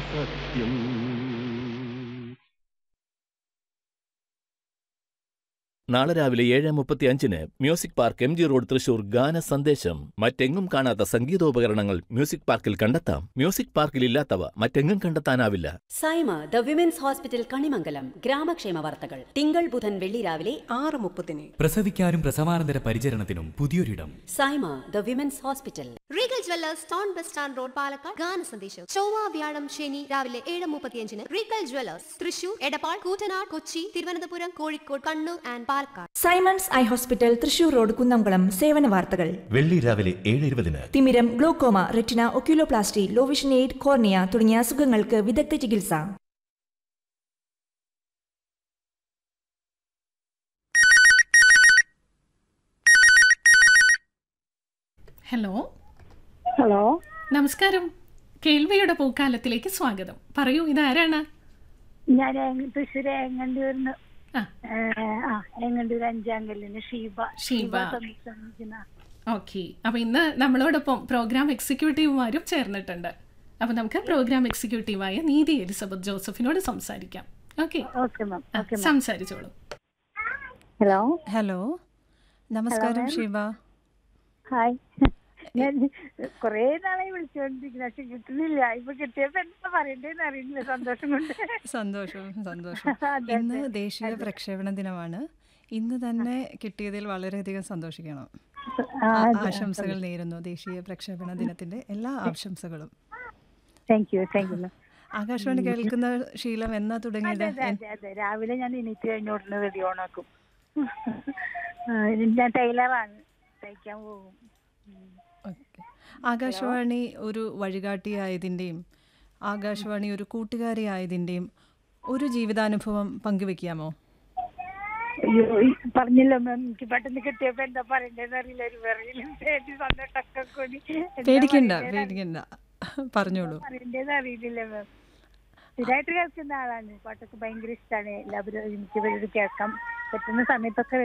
സത്യം നാളെ രാവിലെ ഏഴ് മുപ്പത്തി അഞ്ചിന് music park M G road Thrissur ഗാന സന്ദേശം മറ്റെങ്ങും കാണാത്ത സംഗീതോപകരണങ്ങൾ മ്യൂസിക് പാർക്കിൽ കണ്ടെത്താം മ്യൂസിക് പാർക്കിൽ ഇല്ലാത്തവ മറ്റെങ്ങും കണ്ടെത്താനാവില്ല Saima the women's hospital Kanimangalam ഗ്രാമക്ഷേമ വാർത്തകൾ തിങ്കൾ ബുധൻ വെള്ളി രാവിലെ ആറ് മുപ്പതിന് പ്രസവിക്കാനും പ്രസവാനന്തര പരിചരണത്തിനും പുതിയൊരിടം Saima the women's hospital Regal jewellers town bus stand road Palakkad ഗാന സന്ദേശം ചൊവ്വ വ്യാഴം ശനി രാവിലെ ഏഴ് മുപ്പത്തിയഞ്ചിന് Regal jewellers Thrissur Edappal Koottanad Kochi Thiruvananthapuram Kozhikode Kannur and Palakkad Simons eye hospital Thrissur road Kunnamkulam സേവന വാർത്തകൾ വെള്ളി രാവിലെ ഏഴ് ഇരുപതിന് തിമിരം glaucoma retina oculoplasty low vision aid cornea തുടങ്ങിയ അസുഖങ്ങൾക്ക് വിദഗ്ധ ചികിത്സ ഹലോ ഹലോ നമസ്കാരം കേൾവിയുടെ പൂക്കാലത്തിലേക്ക് സ്വാഗതം പറയൂ ഇതാരാണ് ഞാൻ ഏങ്ങ- തൃശ്ശൂർ ഏങ്ങണ്ടൂരിന്ന് ആ. ആ ഏങ്ങണ്ടൂർ അഞ്ചാം കല്ലിന് ഷീബ ഷീബ. സംസാരിക്കുന്ന ഓക്കെ അപ്പൊ ഇന്ന് നമ്മളോടൊപ്പം പ്രോഗ്രാം എക്സിക്യൂട്ടീവുമാരും ചേർന്നിട്ടുണ്ട് അപ്പൊ നമുക്ക് പ്രോഗ്രാം എക്സിക്യൂട്ടീവായ നീതി എലിസബത്ത് ജോസഫിനോട് സംസാരിക്കാം okay okay ma'am okay ma'am സംസാരിച്ചോളൂ ഹലോ ഹലോ നമസ്കാരം ഷീബ ഹായ് ഞാൻ കൊറേ നാളായി വിളിച്ചുകൊണ്ടിരിക്കുന്നു പക്ഷെ കിട്ടുന്നില്ല ഇപ്പൊ കിട്ടിയപ്പോ എന്താ പറയണ്ടേന്ന് അറിയില്ല സന്തോഷം കൊണ്ട് സന്തോഷം സന്തോഷം അതെ, ഇന്ന് ദേശീയ പ്രക്ഷേപണ ദിനമാണ് ഇന്ന് തന്നെ കിട്ടിയതിൽ വളരെയധികം സന്തോഷിക്കണം ആ, ആ- ആശംസകൾ നേരുന്നു ദേശീയ പ്രക്ഷേപണ ദിനത്തിന്റെ എല്ലാ ആശംസകളും thank you thank you ma'am Akashvani കേൾക്കുന്ന ശീലം എന്നാ അതെ തുടങ്ങിയത് അതെ അതെ അതെ രാവിലെ ഞാൻ എണീറ്റ് കഴിഞ്ഞ ഉടനെ റെഡി ഓണാക്കും ആ, ഞാൻ ടൈലറാണ് തയ്ക്കാൻ പോകും ഉം. ഓക്കെ. ആകാശവാണി ഒരു വഴികാട്ടിയായതിൻ്റെയും ആകാശവാണി ഒരു കൂട്ടുകാരിയായതിൻ്റെയും ഒരു ജീവിതാനുഭവം പങ്കുവെക്കാമോ അയ്യോ ഈ പറഞ്ഞല്ലോ മാം എനിക്ക് പെട്ടെന്ന് കിട്ടിയപ്പോ എന്താ പറയണ്ടേന്ന് അറിയില്ല ഒരു വിറയിലും പേടി സന്തോഷമൊക്കെ കൂടി എന്താ പേടിക്കണ്ട പറയണ്ടേന്ന് പേടിക്കണ്ട പറഞ്ഞോളൂ പറയണ്ടേന്ന് അറിയില്ല മാം സ്ഥിരമായിട്ട് കേൾക്കുന്ന ആളാണ് പാട്ടൊക്കെ ഭയങ്കര ഇഷ്ടമാണ് എല്ലാവരും എനിക്ക് ഇവരോട് കേൾക്കാം പറ്റുന്ന സമയത്തൊക്കെ